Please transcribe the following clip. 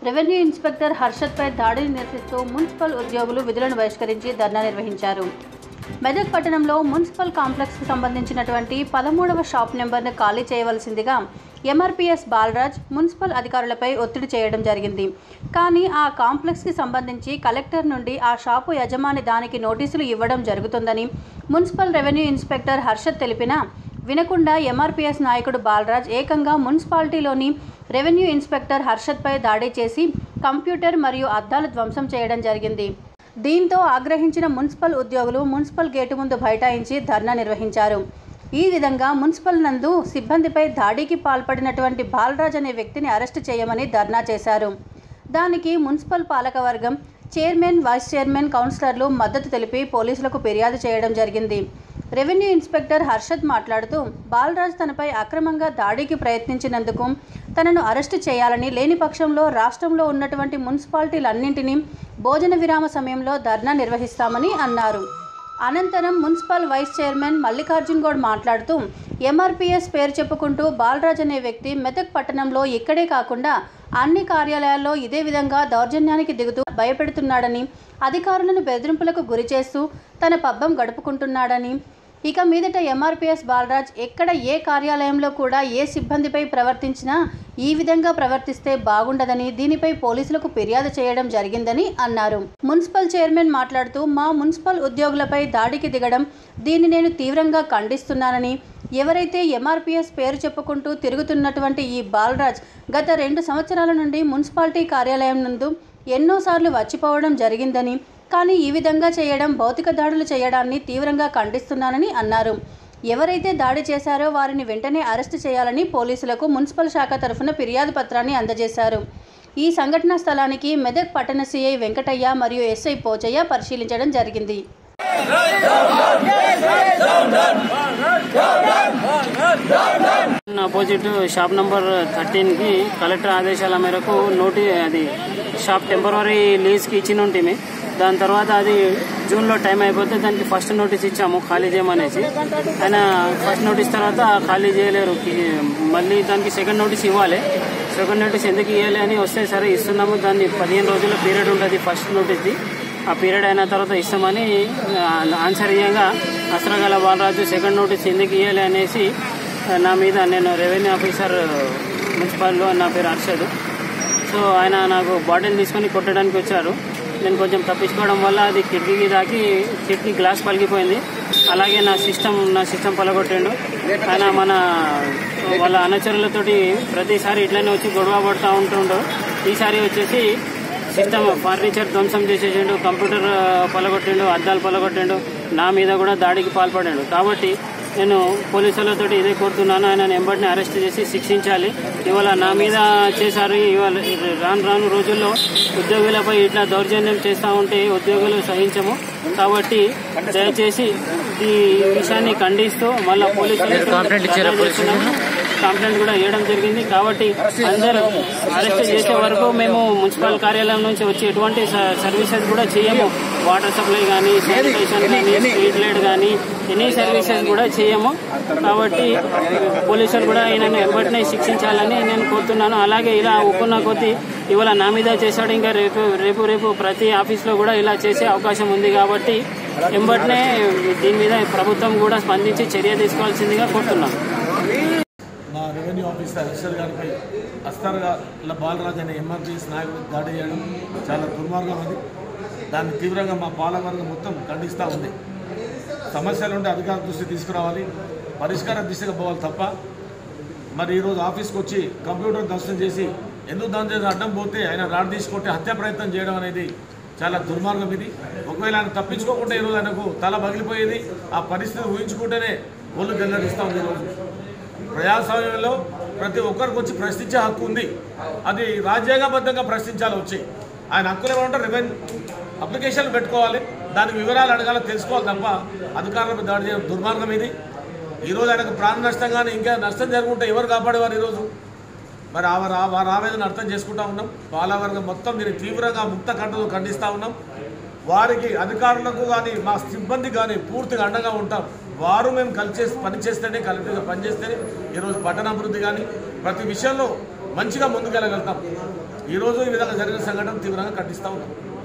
revenue inspector హర్షద్పై దాడిని నిరసిస్తూ municipal ఉద్యోగులు విధులను బహిష్కరించి ధర్నా నిర్వహించారు మెదక్ పట్టణంలో మున్సిపల్ కాంప్లెక్స్కి సంబంధించినటువంటి పదమూడవ షాప్ నెంబర్ను ఖాళీ చేయవలసిందిగా ఎంఆర్పీఎస్ బాలరాజ్ మున్సిపల్ అధికారులపై ఒత్తిడి చేయడం జరిగింది కానీ ఆ కాంప్లెక్స్కి సంబంధించి కలెక్టర్ నుండి ఆ షాపు యజమాని దానికి నోటీసులు ఇవ్వడం జరుగుతుందని మున్సిపల్ రెవెన్యూ ఇన్స్పెక్టర్ హర్షద్ తెలిపినా వినకుండా ఎంఆర్పీఎస్ నాయకుడు బాలరాజ్ ఏకంగా మున్సిపాలిటీలోని రెవెన్యూ ఇన్స్పెక్టర్ హర్షద్పై దాడి చేసి కంప్యూటర్ మరియు అద్దాలు ధ్వంసం చేయడం జరిగింది దీంతో ఆగ్రహించిన మున్సిపల్ ఉద్యోగులు మున్సిపల్ గేటు ముందు బైఠాయించి ధర్నా నిర్వహించారు ఈ విధంగా మున్సిపల్ నందు సిబ్బందిపై దాడికి పాల్పడినటువంటి బాలరాజ్ అనే వ్యక్తిని అరెస్టు చేయమని ధర్నా చేశారు దానికి మున్సిపల్ పాలకవర్గం చైర్మన్ వైస్ చైర్మన్ కౌన్సిలర్లు మద్దతు తెలిపి పోలీసులకు ఫిర్యాదు చేయడం జరిగింది రెవెన్యూ ఇన్స్పెక్టర్ హర్షద్ మాట్లాడుతూ బాలరాజ్ తనపై అక్రమంగా దాడికి ప్రయత్నించినందుకు తనను అరెస్టు చేయాలని లేని పక్షంలో రాష్ట్రంలో ఉన్నటువంటి మున్సిపాలిటీలన్నింటినీ భోజన విరామ సమయంలో ధర్నా నిర్వహిస్తామని అన్నారు అనంతరం municipal vice chairman Mallikarjun Goud మాట్లాడుతూ ఎంఆర్పీఎస్ పేరు చెప్పుకుంటూ బాలరాజ్ అనే వ్యక్తి మెదక్ పట్టణంలో ఇక్కడే కాకుండా అన్ని కార్యాలయాల్లో ఇదే విధంగా దౌర్జన్యానికి దిగుతూ భయపెడుతున్నాడని అధికారులను బెదిరింపులకు గురి చేస్తూ తన పబ్బం గడుపుకుంటున్నాడని ఇక మీదట ఎంఆర్పీఎస్ బాలరాజ్ ఎక్కడ ఏ కార్యాలయంలో కూడా ఏ సిబ్బందిపై ప్రవర్తించినా ఈ విధంగా ప్రవర్తిస్తే బాగుండదని దీనిపై పోలీసులకు ఫిర్యాదు చేయడం జరిగిందని అన్నారు మున్సిపల్ చైర్మన్ మాట్లాడుతూ మా మున్సిపల్ ఉద్యోగులపై దాడికి దిగడం దీన్ని నేను తీవ్రంగా ఖండిస్తున్నానని ఎవరైతే ఎంఆర్పీఎస్ పేరు చెప్పుకుంటూ తిరుగుతున్నటువంటి ఈ బాలరాజ్ గత రెండు సంవత్సరాల నుండి మున్సిపాలిటీ కార్యాలయం నందు ఎన్నోసార్లు వచ్చిపోవడం జరిగిందని కానీ ఈ విధంగా చేయడం భౌతిక దాడులు చేయడాన్ని తీవ్రంగా ఖండిస్తున్నానని అన్నారు ఎవరైతే దాడి చేశారో వారిని వెంటనే అరెస్టు చేయాలని పోలీసులకు మున్సిపల్ శాఖ తరఫున ఫిర్యాదు పత్రాన్ని అందజేశారు ఈ సంఘటనా స్థలానికి మెదక్ పట్టణ సీఐ వెంకటయ్య మరియు ఎస్ఐ పోచయ్య పరిశీలించడం జరిగింది ఆపోజిట్ షాప్ నంబర్ థర్టీన్ కి కలెక్టర్ ఆదేశాల మేరకు నోటి అది షాప్ టెంపరీ లీజ్ కి ఇచ్చిన ఉంటే దాని తర్వాత అది జూన్ లో టైం అయిపోతే దానికి ఫస్ట్ నోటీస్ ఇచ్చాము ఖాళీ చేయమనేసి ఆయన ఫస్ట్ నోటీస్ తర్వాత ఖాళీ చేయలేరు కి- మళ్ళీ దానికి సెకండ్ నోటీస్ ఇవ్వాలి సెకండ్ నోటీస్ ఎందుకు ఇవ్వాలి అని వస్తే సరే ఇస్తున్నాము దాన్ని పదిహేను రోజుల పీరియడ్ ఉంటుంది ఫస్ట్ నోటీస్ది ఆ పీరియడ్ అయిన తర్వాత ఇస్తామని ఆ, ఆన్సర్ ఇయ్యంగా అస్త్రగల బాలరాజు సెకండ్ నోటీస్ ఎందుకు ఇవ్వాలి అనేసి ఆ, నా మీద నేను రెవెన్యూ ఆఫీసర్ మున్సిపాల్లో నా పేరు హర్షద్ సో ఆయన నాకు బాటిల్ తీసుకొని కొట్టడానికి వచ్చారు నేను కొంచెం తప్పించుకోవడం వల్ల అది కిటికీకి దాకి కిటికీ గ్లాస్ పలిగిపోయింది అలాగే నా సిస్టమ్ నా సిస్టమ్ పలగొట్టిండు ఆయన మన వాళ్ళ అనుచరులతోటి ప్రతిసారి ఇట్లనే వచ్చి గొడవ పడుతూ ఉంటుండు ఈసారి వచ్చేసి సిస్టమ్ ఫర్నిచర్ ధ్వంసం చేసేసిండు కంప్యూటర్ ఆ, పలగొట్టిండు అద్దాలు పలగొట్టిండు నా మీద కూడా దాడికి పాల్పడాడు కాబట్టి నేను పోలీసులతో ఇదే కోరుతున్నాను ఆయన ఎంబడిని అరెస్ట్ చేసి శిక్షించాలి ఇవాళ నా మీద చేశారు ఇవాళ రాను రాను రోజుల్లో ఉద్యోగులపై ఇట్లా దౌర్జన్యం చేస్తూ ఉంటే ఉద్యోగులు సహించము కాబట్టి దయచేసి ఈ విషయాన్ని ఖండిస్తూ మళ్ళా పోలీసులు కంప్లైంట్ కూడా ఇవ్వడం జరిగింది కాబట్టి అందరూ అరెస్ట్ చేసే వరకు మేము మున్సిపల్ కార్యాలయం నుంచి వచ్చి ఎటువంటి స- సర్వీసెస్ కూడా చేయము వాటర్ సప్లై కానీ శానిటేషన్ కానీ స్ట్రీట్ లైట్ కానీ ఎనీ సర్వీసెస్ కూడా చేయము కాబట్టి పోలీసులు కూడా ఈయనను వెంబడినే శిక్షించాలని నేను కోరుతున్నాను అలాగే ఇలా ఒప్పున్న కొద్దీ ఇవాళ నా మీద చేశాడు ఇంకా రేపు రేపు రేపు ప్రతి ఆఫీస్లో కూడా ఇలా చేసే అవకాశం ఉంది కాబట్టి వెంబడినే దీని మీద ప్రభుత్వం కూడా స్పందించి చర్య తీసుకోవాల్సిందిగా కోరుతున్నాను మా రెవెన్యూ ఆఫీసర్ హర్షల్ గారిపై అస్తర్గా ఇలా బాలరాజ్ అనే ఎంఆర్పీఎస్ నాయకుడు దాడి చేయడం చాలా దుర్మార్గం అది దాన్ని తీవ్రంగా మా పాలకవర్గం మొత్తం ఖండిస్తూ ఉంది సమస్యలు ఉంటే అధికార దృష్టి తీసుకురావాలి పరిష్కార దిశగా పోవాలి తప్ప మరి ఈరోజు ఆఫీస్కి వచ్చి కంప్యూటర్ దర్శనం చేసి ఎందుకు దాని చేసి అడ్డం పోతే ఆయన రాడ్ తీసుకొట్టి హత్య ప్రయత్నం చేయడం అనేది చాలా దుర్మార్గం ఇది ఒకవేళ ఆయన తప్పించుకోకుండా ఈరోజు ఆయనకు తల పగిలిపోయేది ఆ పరిస్థితి ఊహించుకుంటేనే ఒళ్ళు తెల్లరిస్తూ ఉంది ఈరోజు ప్రజాస్వామ్యంలో ప్రతి ఒక్కరికి వచ్చి ప్రశ్నించే హక్కు ఉంది అది రాజ్యాంగబద్ధంగా ప్రశ్నించాలి వచ్చి ఆయన హక్కులు ఏమంటారు రెవెన్యూ అప్లికేషన్లు పెట్టుకోవాలి దానికి వివరాలు అడగాలి తెలుసుకోవాలి తప్ప అధికారులపై దాడి చేయడం దుర్మార్గం ఇది ఈరోజు ఆయనకు ప్రాణ నష్టం కానీ ఇంకా నష్టం జరుగుంటే ఎవరు కాపాడేవారు ఈరోజు మరి ఆ వారి- ఆ వారి ఆవేదన అర్థం చేసుకుంటా ఉన్నాం పాలవర్గం మొత్తం దీన్ని తీవ్రంగా ముక్త కంటలు ఖండిస్తూ ఉన్నాం వారికి అధికారులకు కానీ మా సిబ్బంది కానీ పూర్తిగా అండగా ఉంటాం వారు మేము కలిసి పనిచేస్తేనే కలిపిగా పనిచేస్తేనే ఈరోజు పట్టణ అభివృద్ధి కానీ ప్రతి విషయంలో మంచిగా ముందుకెళ్ళగలుగుతాం ఈరోజు ఈ విధంగా జరిగిన సంఘటన తీవ్రంగా ఖండిస్తూ ఉన్నాం